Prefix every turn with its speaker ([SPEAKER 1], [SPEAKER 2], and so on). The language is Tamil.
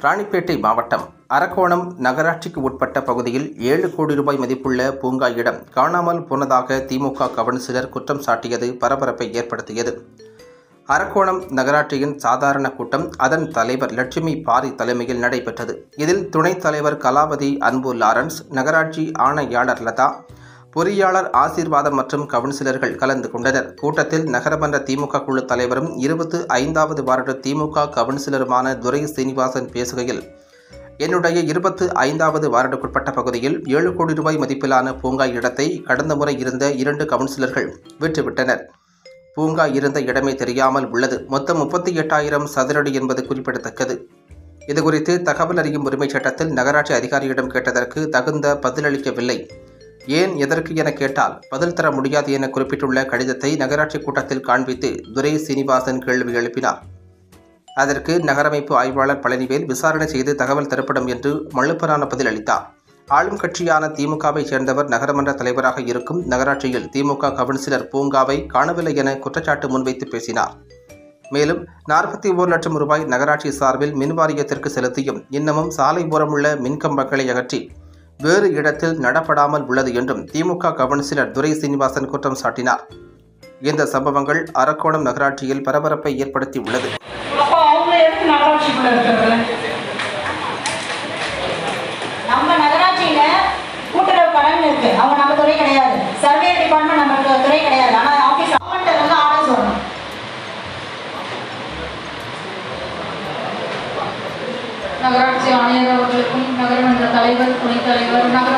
[SPEAKER 1] ராணிப்பேட்டை மாவட்டம் அரக்கோணம் நகராட்சிக்கு உட்பட்ட பகுதியில் ஏழு கோடி ரூபாய் மதிப்புள்ள பூங்கா இடம் காணாமல் போனதாக திமுக கவுன்சிலர் குற்றம் சாட்டியது பரபரப்பை ஏற்படுத்தியது அரக்கோணம் நகராட்சியின் சாதாரண கூட்டம் அதன் தலைவர் லட்சுமி பாரி தலைமையில் நடைபெற்றது இதில் துணைத் தலைவர் கலாவதி அன்பு லாரன்ஸ் நகராட்சி ஆணையாளர் லதா பொறியாளர் ஆசீர்வாதம் மற்றும் கவுன்சிலர்கள் கலந்து கொண்டனர் கூட்டத்தில் நகரமன்ற திமுக குழு தலைவரும் இருபத்து ஐந்தாவது வார்டு திமுக கவுன்சிலருமான துரை சீனிவாசன் பேசுகையில் என்னுடைய இருபத்து ஐந்தாவது வார்டுக்குட்பட்ட பகுதியில் ஏழு கோடி ரூபாய் மதிப்பிலான பூங்கா இடத்தை கடந்த முறை இருந்த இரண்டு கவுன்சிலர்கள் விற்றுவிட்டனர் பூங்கா இருந்த இடமே தெரியாமல் உள்ளது மொத்தம் முப்பத்தி எட்டாயிரம் சதுரடி என்பது குறிப்பிடத்தக்கது இதுகுறித்து தகவல் அறியும் உரிமைச் சட்டத்தில் நகராட்சி அதிகாரியிடம் கேட்டதற்கு தகுந்த பதிலளிக்கவில்லை ஏன் எதற்கு என கேட்டால் பதில் தர முடியாது என குறிப்பிட்டுள்ள கடிதத்தை நகராட்சி கூட்டத்தில் காண்பித்து துரை சீனிவாசன் கேள்வி எழுப்பினார் அதற்கு நகரமைப்பு ஆய்வாளர் பழனிவேல் விசாரணை செய்து தகவல் தரப்படும் என்று மழுப்பரான பதில் அளித்தார் ஆளும் கட்சியான திமுகவை சேர்ந்தவர் நகரமன்ற தலைவராக இருக்கும் நகராட்சியில் திமுக கவுன்சிலர் பூங்காவை காணவில்லை என குற்றச்சாட்டு முன்வைத்து பேசினார் மேலும் நாற்பத்தி ஓரு லட்சம் ரூபாய் நகராட்சி சார்பில் மின் வாரியத்திற்கு செலுத்தியும் இன்னமும் சாலை ஓரமுள்ள மின்கம்பங்களை அகற்றி வேறு இடத்தில் நடப்படாமல் உள்ளது என்றும் திமுக கவுன்சிலர் துரை சீனிவாசன் குற்றம் சாட்டினார் இந்த சம்பவங்கள் அரக்கோணம் நகராட்சியில் பரபரப்பை ஏற்படுத்தி உள்ளது
[SPEAKER 2] அப்போ அவங்க எதுக்கு நகராட்சிக்குள்ள இருக்கிறது
[SPEAKER 3] நம்ம நகராட்சியில கூட்டுறவு கடன் இருக்கு அவங்க நம்ம துறை கிடையாது சர்வே டிபார்ட்மெண்ட் நம்ம துறை கிடையாது ஆனா ஆபீஸ் அவங்கள்ட்ட இருந்து ஆர்டர்ஸ் வரணும்
[SPEAKER 2] நகராட்சி ஆணையர் அவர்களுக்கும் நகரமன்ற தலைவர் துணைத் தலைவர் நகர